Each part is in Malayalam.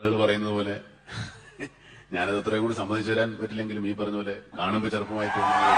ആളുകൾ പറയുന്നത് പോലെ ഞാനത് അത്രയും കൂടി സമ്മതിച്ചു തരാൻ പറ്റില്ലെങ്കിലും ഈ പറഞ്ഞ പോലെ കാണുമ്പോൾ ചെറുപ്പമായി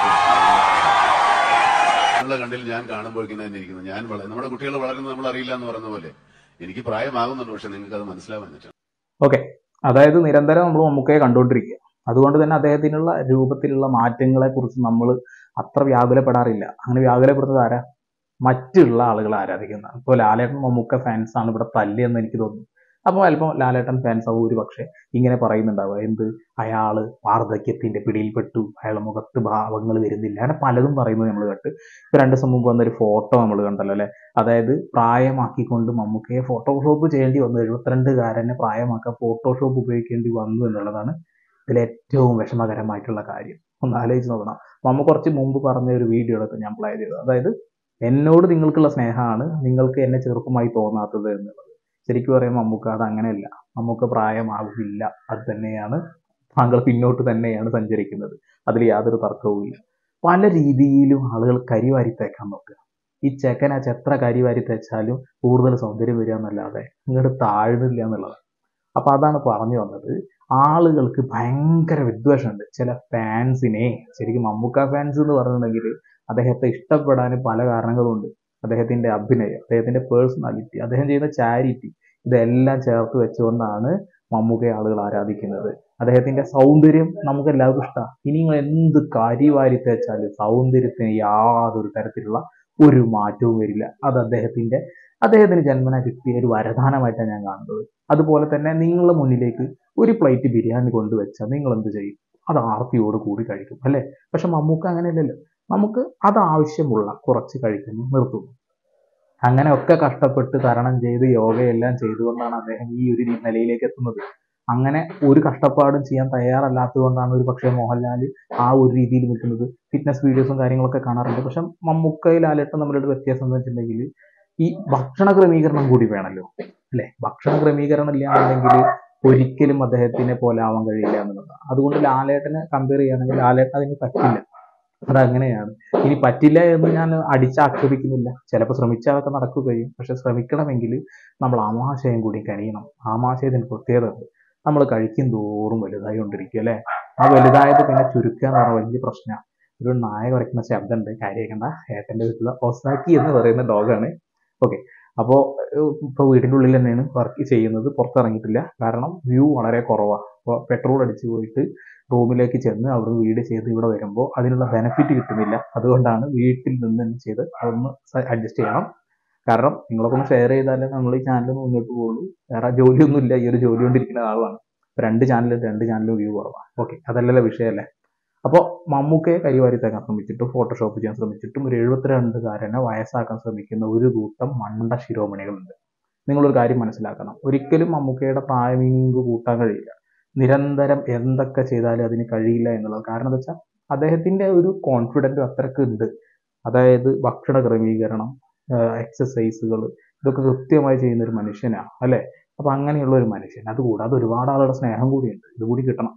തോന്നുന്ന കണ്ടിൽ ഞാൻ കാണുമ്പോഴേക്കും തന്നെ ഇരിക്കുന്നു ഞാൻ വള- നമ്മുടെ കുട്ടികൾ വളരുന്നത് നമ്മൾ അറിയില്ല എന്ന് പറയുന്ന പോലെ എനിക്ക് പ്രായമാകുന്നുണ്ട് പക്ഷെ നിങ്ങൾക്ക് അത് മനസ്സിലാവാൻ പറ്റും ഓക്കെ അതായത് നിരന്തരം നമ്മൾ മമ്മൂക്കയെ കണ്ടുകൊണ്ടിരിക്കുക അതുകൊണ്ട് തന്നെ അദ്ദേഹത്തിനുള്ള രൂപത്തിലുള്ള മാറ്റങ്ങളെ കുറിച്ച് നമ്മൾ അത്ര വ്യാകുലപ്പെടാറില്ല അങ്ങനെ വ്യാകുലപ്പെടുന്നത് ആരാ മറ്റുള്ള ആളുകൾ ആരാധിക്കുന്ന ഇപ്പോൾ ലാലേട്ടൻ മമ്മൂക്ക ഫാൻസ് ആണ് ഇവിടെ തല്ലിയെന്ന് എനിക്ക് തോന്നുന്നു അപ്പോൾ അല്പം ലാലേട്ടൻ ഫാൻസ് ആവും ഒരു പക്ഷേ ഇങ്ങനെ പറയുന്നുണ്ടാവുക എന്ത് അയാള് വാർദ്ധക്യത്തിന്റെ പിടിയിൽപ്പെട്ടു അയാളെ മുഖത്ത് ഭാവങ്ങൾ വരുന്നില്ല അങ്ങനെ പലതും പറയുന്നത് നമ്മൾ കേട്ട് ഇപ്പൊ രണ്ട് ദിവസം മുമ്പ് വന്നൊരു ഫോട്ടോ നമ്മൾ കണ്ടല്ലോ അല്ലെ അതായത് പ്രായമാക്കിക്കൊണ്ട് മമ്മൂക്കയെ ഫോട്ടോഷോപ്പ് ചെയ്യേണ്ടി വന്നു എഴുപത്തിരണ്ടുകാരനെ പ്രായമാക്കാൻ ഫോട്ടോഷോപ്പ് ഉപയോഗിക്കേണ്ടി വന്നു എന്നുള്ളതാണ് ഇതിൽ ഏറ്റവും വിഷമകരമായിട്ടുള്ള കാര്യം ഒന്ന് ആലോചിച്ച് നോക്കണം മമ്മ കുറച്ച് മുമ്പ് പറഞ്ഞ ഒരു വീഡിയോ എടുത്ത് ഞാൻ പ്ലേ ചെയ്തത് അതായത് എന്നോട് നിങ്ങൾക്കുള്ള സ്നേഹമാണ് നിങ്ങൾക്ക് എന്നെ ചെറുപ്പമായി തോന്നാത്തത് എന്നുള്ളത് ശരിക്കും പറയുമ്പോൾ മമ്മൂക്ക അത് അങ്ങനെയല്ല മമ്മൂക്ക പ്രായമാവില്ല അത് തന്നെയാണ് താങ്കൾ പിന്നോട്ട് തന്നെയാണ് സഞ്ചരിക്കുന്നത് അതിൽ യാതൊരു തർക്കവുമില്ല പല രീതിയിലും ആളുകൾ കരിവാരി തേക്കാൻ നോക്കുക ഈ ചെക്കനാച്ച എത്ര കരിവാരി തേച്ചാലും കൂടുതൽ സൗന്ദര്യം വരിക എന്നല്ലാതെ ഇങ്ങോട്ട് താഴ്ന്നില്ല എന്നുള്ളതാണ് അപ്പൊ അതാണ് പറഞ്ഞു വന്നത് ആളുകൾക്ക് ഭയങ്കര വിദ്വേഷമുണ്ട് ചില ഫാൻസിനെ ശരിക്കും മമ്മൂക്ക ഫാൻസ് എന്ന് പറഞ്ഞിട്ടുണ്ടെങ്കിൽ അദ്ദേഹത്തെ ഇഷ്ടപ്പെടാൻ പല കാരണങ്ങളുണ്ട് അദ്ദേഹത്തിന്റെ അഭിനയം അദ്ദേഹത്തിന്റെ പേഴ്സണാലിറ്റി അദ്ദേഹം ചെയ്യുന്ന ചാരിറ്റി ഇതെല്ലാം ചേർത്ത് വെച്ചുകൊണ്ടാണ് മമ്മൂക്കയെ ആളുകൾ ആരാധിക്കുന്നത് അദ്ദേഹത്തിന്റെ സൗന്ദര്യം നമുക്ക് എല്ലാവർക്കും ഇഷ്ടമാണ് ഇനി നിങ്ങൾ എന്ത് കരിവാരി തേച്ചാലും സൗന്ദര്യത്തിന് യാതൊരു തരത്തിലുള്ള ഒരു മാറ്റവും വരില്ല അത് അദ്ദേഹത്തിന്റെ അദ്ദേഹത്തിന് ജന്മന കിട്ടിയ ഒരു വരദാനമായിട്ടാണ് ഞാൻ കാണുന്നത് അതുപോലെ തന്നെ നിങ്ങളുടെ മുന്നിലേക്ക് ഒരു പ്ലേറ്റ് ബിരിയാണി കൊണ്ടുവച്ചാൽ നിങ്ങൾ എന്ത് ചെയ്യും അത് ആർത്തിയോട് കൂടി കഴിക്കും അല്ലേ പക്ഷെ മമ്മൂക്ക അങ്ങനെയല്ലല്ലോ നമുക്ക് അത് ആവശ്യമുള്ള കുറച്ച് കഴിക്കുന്നു നിർത്തുന്നു അങ്ങനെയൊക്കെ കഷ്ടപ്പെട്ട് തരണം ചെയ്ത് യോഗയെല്ലാം ചെയ്തുകൊണ്ടാണ് അദ്ദേഹം ഈ ഒരു നിലയിലേക്ക് എത്തുന്നത് അങ്ങനെ ഒരു കഷ്ടപ്പാടും ചെയ്യാൻ തയ്യാറല്ലാത്തതുകൊണ്ടാണ് ഒരു പക്ഷേ മോഹൻലാൽ ആ ഒരു രീതിയിൽ നിൽക്കുന്നത് ഫിറ്റ്നസ് വീഡിയോസും കാര്യങ്ങളൊക്കെ കാണാറുണ്ട് പക്ഷെ മമ്മൂക്കയിൽ ലാലേട്ടൻ തമ്മിലുള്ള വ്യത്യാസം എന്ന് വെച്ചിട്ടുണ്ടെങ്കിൽ ഈ ഭക്ഷണ ക്രമീകരണം കൂടി വേണമല്ലോ അല്ലെ ഭക്ഷണ ക്രമീകരണം ഇല്ല എന്നുണ്ടെങ്കിൽ ഒരിക്കലും അദ്ദേഹത്തിനെ പോലെ ആവാൻ കഴിയില്ല എന്നുള്ളതാണ് അതുകൊണ്ട് ലാലേട്ടനെ കമ്പയർ ചെയ്യുകയാണെങ്കിൽ ലാലേട്ടൻ അതിന് പറ്റില്ല അതങ്ങനെയാണ് ഇനി പറ്റില്ല എന്ന് ഞാൻ അടിച്ചാക്ഷേപിക്കുന്നില്ല ചിലപ്പോൾ ശ്രമിച്ചാൽ അതൊക്കെ നടക്കുകയും പക്ഷെ ശ്രമിക്കണമെങ്കിൽ നമ്മൾ ആമാശയം കൂടി കഴിയണം ആമാശയത്തിന് പ്രത്യേകത ഉണ്ട് നമ്മൾ കഴിക്കും തോറും വലുതായി കൊണ്ടിരിക്കും അല്ലെ ആ വലുതായത് പിന്നെ ചുരുക്കുക എന്ന് പറഞ്ഞാൽ വലിയ പ്രശ്നമാണ് ഒരു നായ കുറയ്ക്കുന്ന ശബ്ദമുണ്ട് കാര്യമാക്കണ്ട ഏട്ടന്റെ വീട്ടിലെ ഒസാക്കി എന്ന് പറയുന്ന ഡോഗാണ് ഓക്കെ അപ്പോൾ ഇപ്പോൾ വീടിൻ്റെ ഉള്ളിൽ തന്നെയാണ് വർക്ക് ചെയ്യുന്നത് പുറത്തിറങ്ങിയിട്ടില്ല കാരണം വ്യൂ വളരെ കുറവാണ് അപ്പോൾ പെട്രോൾ അടിച്ച് പോയിട്ട് റൂമിലേക്ക് ചെന്ന് അവിടുന്ന് വീട് ചെയ്ത് ഇവിടെ വരുമ്പോൾ അതിനുള്ള ബെനിഫിറ്റ് കിട്ടുന്നില്ല അതുകൊണ്ടാണ് വീട്ടിൽ നിന്ന് തന്നെ ചെയ്ത് അതൊന്ന് അഡ്ജസ്റ്റ് ചെയ്യണം കാരണം നിങ്ങളൊക്കെ ഒന്ന് ഷെയർ ചെയ്താലേ നമ്മൾ ഈ ചാനൽ മുന്നോട്ട് പോകുള്ളൂ വേറെ ജോലിയൊന്നും ഇല്ല ഈ ഒരു ജോലി കൊണ്ടിരിക്കുന്ന ആളാണ് ഇപ്പൊ രണ്ട് ചാനലും രണ്ട് ചാനലും വ്യൂ കുറവാണ് ഓക്കെ അതല്ലല്ലോ വിഷയമല്ലേ അപ്പോൾ മമ്മൂക്കയെ കരിവാരി തേക്കാൻ ശ്രമിച്ചിട്ടും ഫോട്ടോഷോപ്പ് ചെയ്യാൻ ശ്രമിച്ചിട്ടും ഒരു എഴുപത്തിരണ്ടുകാരനെ വയസ്സാക്കാൻ ശ്രമിക്കുന്ന ഒരു കൂട്ടം മണ്ട ശിരോമണികളുണ്ട് നിങ്ങളൊരു കാര്യം മനസ്സിലാക്കണം ഒരിക്കലും മമ്മൂക്കയുടെ പ്രായമിങ്ക് കൂട്ടാൻ കഴിയില്ല നിരന്തരം എന്തൊക്കെ ചെയ്താലും അതിന് കഴിയില്ല എന്നുള്ളത് കാരണം എന്താ വെച്ചാൽ അദ്ദേഹത്തിന്റെ ഒരു കോൺഫിഡൻറ്റ് അത്രക്ക് ഉണ്ട് അതായത് ഭക്ഷണ ക്രമീകരണം എക്സസൈസുകൾ ഇതൊക്കെ കൃത്യമായി ചെയ്യുന്ന ഒരു മനുഷ്യനാണ് അല്ലെ അപ്പൊ അങ്ങനെയുള്ള ഒരു മനുഷ്യൻ അതുകൂടാതെ ഒരുപാട് ആളുടെ സ്നേഹം കൂടിയുണ്ട് ഇതുകൂടി കിട്ടണം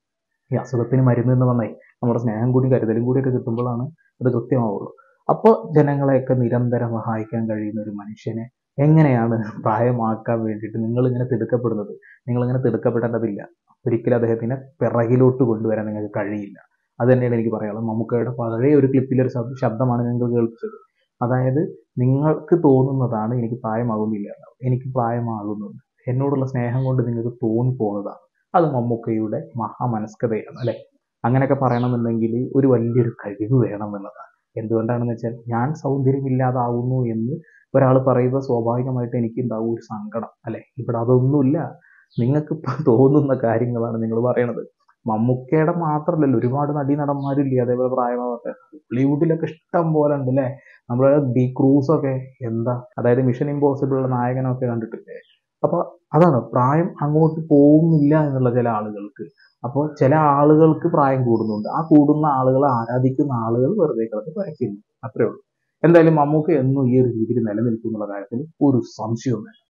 ഈ അസുഖത്തിന് മരുന്ന് എന്ന് പറഞ്ഞാൽ നമ്മുടെ സ്നേഹം കൂടി കരുതലും കൂടിയൊക്കെ കിട്ടുമ്പോഴാണ് അത് കൃത്യമാവുള്ളൂ അപ്പോൾ ജനങ്ങളെയൊക്കെ നിരന്തരം സഹായിക്കാൻ കഴിയുന്ന ഒരു മനുഷ്യനെ എങ്ങനെയാണ് പ്രായമാക്കാൻ വേണ്ടിയിട്ട് നിങ്ങൾ ഇങ്ങനെ തിടുക്കപ്പെടുന്നത് നിങ്ങൾ ഇങ്ങനെ തിടുക്കപ്പെടേണ്ടതില്ല ഒരിക്കലും അദ്ദേഹത്തിനെ പിറകിലോട്ട് കൊണ്ടുവരാൻ നിങ്ങൾക്ക് കഴിയില്ല അത് തന്നെയാണ് എനിക്ക് പറയാനുള്ളത് മമ്മൂക്കയുടെ പഴയ ഒരു ക്ലിപ്പിലെ ഒരു ശബ്ദ- ശബ്ദമാണ് നിങ്ങൾ കേൾപ്പിച്ചത് അതായത് നിങ്ങൾക്ക് തോന്നുന്നതാണ് എനിക്ക് പ്രായമാകുന്നില്ല എന്നാണ്. എനിക്ക് പ്രായമാകുന്നുണ്ട് എന്നോടുള്ള സ്നേഹം കൊണ്ട് നിങ്ങൾക്ക് തോന്നിപ്പോകുന്നതാണ് അത് മമ്മൂക്കയുടെ മഹാമനസ്കതയാണ് അല്ലെ അങ്ങനെയൊക്കെ പറയണമെന്നുണ്ടെങ്കിൽ ഒരു വലിയൊരു കഴിവ് വേണം എന്നുള്ളതാണ് എന്തുകൊണ്ടാണെന്ന് വെച്ചാൽ ഞാൻ സൗന്ദര്യമില്ലാതാവുന്നു എന്ന് ഒരാൾ പറയുമ്പോൾ സ്വാഭാവികമായിട്ട് എനിക്ക് ഉണ്ടാവും ഒരു സങ്കടം അല്ലെ ഇവിടെ അതൊന്നുമില്ല നിങ്ങൾക്ക് ഇപ്പൊ തോന്നുന്ന കാര്യങ്ങളാണ് നിങ്ങൾ പറയണത് മമ്മൂക്കയുടെ മാത്രമല്ലല്ലോ ഒരുപാട് നടീനടന്മാരില്ലേ അതേപോലെ പ്രായമാവാത്ത ഹോളിവുഡിലൊക്കെ ഇഷ്ടം പോലെ ഉണ്ട് അല്ലേ നമ്മുടെ ഡി ക്രൂസ് ഒക്കെ എന്താ അതായത് മിഷൻ ഇമ്പോസിബിൾ നായകനൊക്കെ കണ്ടിട്ടില്ലേ അപ്പൊ അതാണ് പ്രായം അങ്ങോട്ട് പോകുന്നില്ല എന്നുള്ള ചില ആളുകൾക്ക് അപ്പോൾ ചില ആളുകൾക്ക് പ്രായം കൂടുന്നുണ്ട് ആ കൂടുന്ന ആളുകളെ ആരാധിക്കുന്ന ആളുകൾ വെറുതെ കിടന്ന് പരക്കുന്നു അത്രേ ഉള്ളൂ എന്തായാലും മമ്മൂക്ക എന്നും ഈ ഒരു രീതിയിൽ നിലനിൽക്കും എന്നുള്ള കാര്യത്തിൽ ഒരു സംശയവും വേണ്ട